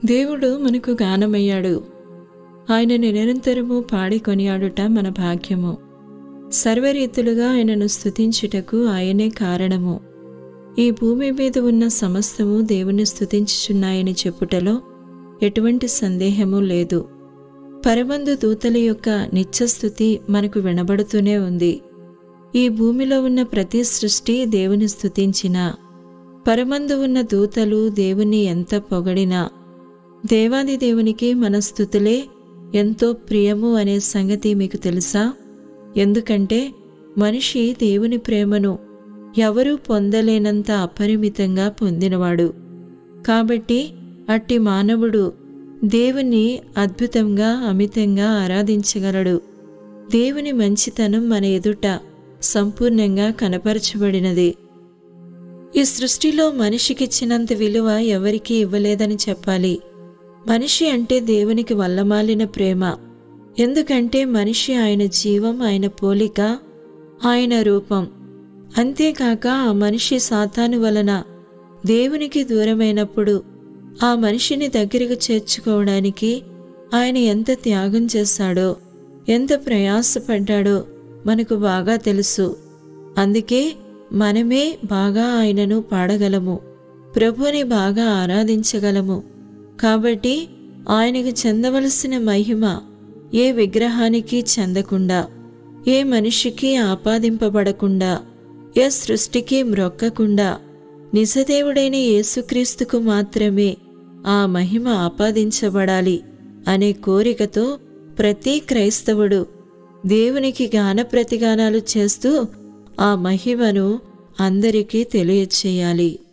దేవుడు మనకు గానమయ్యాడు ఆయన నిరంతరము పాడి కొనియాడుట మన భాగ్యము సర్వరీతులుగా ఆయనను స్తుతించుటకు ఆయనే కారణము ఈ భూమి మీద ఉన్న సమస్తము దేవుని స్తుతించుచున్నాయని చెప్పుటలో ఎటువంటి సందేహము లేదు పరమందు దూతల యొక్క నిత్యస్థుతి మనకు వినబడుతూనే ఉంది ఈ భూమిలో ఉన్న ప్రతి సృష్టి దేవుని స్తుతించినా పరమందు ఉన్న దూతలు దేవుని ఎంత పొగడినా దేవాది దేవునికి మన స్థుతులే ఎంతో ప్రియము అనే సంగతి మీకు తెలుసా ఎందుకంటే మనిషి దేవుని ప్రేమను ఎవరూ పొందలేనంత అపరిమితంగా పొందినవాడు కాబట్టి అట్టి మానవుడు దేవుని అద్భుతంగా అమితంగా ఆరాధించగలడు దేవుని మంచితనం మన ఎదుట సంపూర్ణంగా కనపరచబడినది ఈ సృష్టిలో మనిషికిచ్చినంత విలువ ఎవరికీ ఇవ్వలేదని చెప్పాలి మనిషి అంటే దేవునికి వల్లమాలిన ప్రేమ ఎందుకంటే మనిషి ఆయన జీవం ఆయన పోలిక ఆయన రూపం అంతేకాక ఆ మనిషి సాతాను వలన దేవునికి దూరమైనప్పుడు ఆ మనిషిని దగ్గరకు చేర్చుకోవడానికి ఆయన ఎంత త్యాగం చేశాడో ఎంత ప్రయాసపడ్డాడో మనకు బాగా తెలుసు అందుకే మనమే బాగా ఆయనను పాడగలము ప్రభుని బాగా ఆరాధించగలము కాబట్టి ఆయనకు చెందవలసిన మహిమ ఏ విగ్రహానికి చెందకుండా ఏ మనిషికి ఆపాదింపబడకుండా ఏ సృష్టికి మ్రొక్కకుండా నిజదేవుడైన యేసుక్రీస్తుకు మాత్రమే ఆ మహిమ ఆపాదించబడాలి అనే కోరికతో ప్రతి క్రైస్తవుడు దేవునికి గాన ప్రతిగానాలు చేస్తూ ఆ మహిమను అందరికీ తెలియచేయాలి